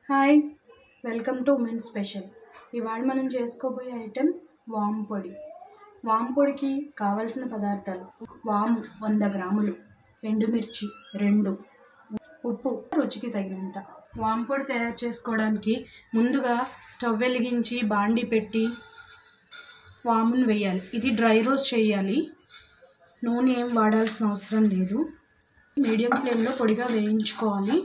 hi welcome to women special ఇవాళ మనం చేసుకోబోయే ఐటెం వామ్ పొడి వామ్ పొడికి కావలసిన పదార్థాలు వాము వంద గ్రాములు ఎండుమిర్చి రెండు ఉప్పు రుచికి తగినంత వామ్ పొడి తయారు చేసుకోవడానికి ముందుగా స్టవ్ వెలిగించి బాండి పెట్టి వామును వేయాలి ఇది డ్రై రోస్ట్ చేయాలి నూనె ఏం వాడాల్సిన అవసరం లేదు మీడియం ఫ్లేమ్లో పొడిగా వేయించుకోవాలి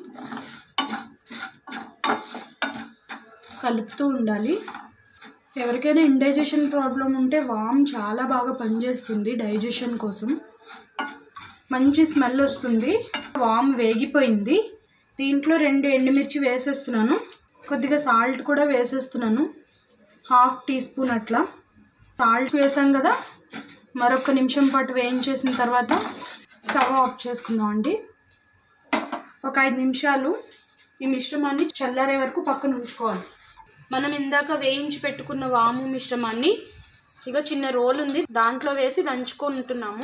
కలుపుతూ ఉండాలి ఎవరికైనా ఇండైజెషన్ ప్రాబ్లం ఉంటే వామ్ చాలా బాగా పనిచేస్తుంది డైజెషన్ కోసం మంచి స్మెల్ వస్తుంది వామ్ వేగిపోయింది దీంట్లో రెండు ఎండుమిర్చి వేసేస్తున్నాను కొద్దిగా సాల్ట్ కూడా వేసేస్తున్నాను హాఫ్ టీ స్పూన్ అట్లా సాల్ట్ వేసాం కదా మరొక నిమిషం పాటు వేయించేసిన తర్వాత స్టవ్ ఆఫ్ చేసుకుందాం అండి ఒక ఐదు నిమిషాలు ఈ మిశ్రమాన్ని చల్లారే వరకు పక్కన ఉంచుకోవాలి మనం ఇందాక వేయించి పెట్టుకున్న వాము మిశ్రమాన్ని ఇక చిన్న రోల్ ఉంది దాంట్లో వేసి దంచుకుంటున్నాము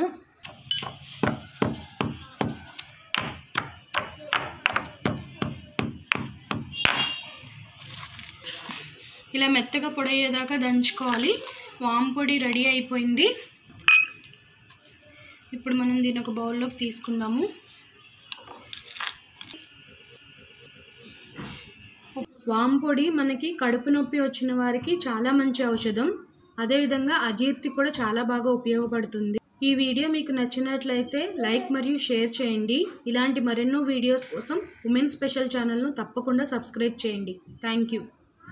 ఇలా మెత్తగా పొడి అయ్యేదాకా దంచుకోవాలి వాము పొడి రెడీ అయిపోయింది ఇప్పుడు మనం దీని ఒక బౌల్లోకి తీసుకుందాము వామ్ పొడి మనకి కడుపు నొప్పి వచ్చిన వారికి చాలా మంచి ఔషధం అదేవిధంగా అజీర్తి కూడా చాలా బాగా ఉపయోగపడుతుంది ఈ వీడియో మీకు నచ్చినట్లయితే లైక్ మరియు షేర్ చేయండి ఇలాంటి మరెన్నో వీడియోస్ కోసం ఉమెన్ స్పెషల్ ఛానల్ను తప్పకుండా సబ్స్క్రైబ్ చేయండి థ్యాంక్ యూ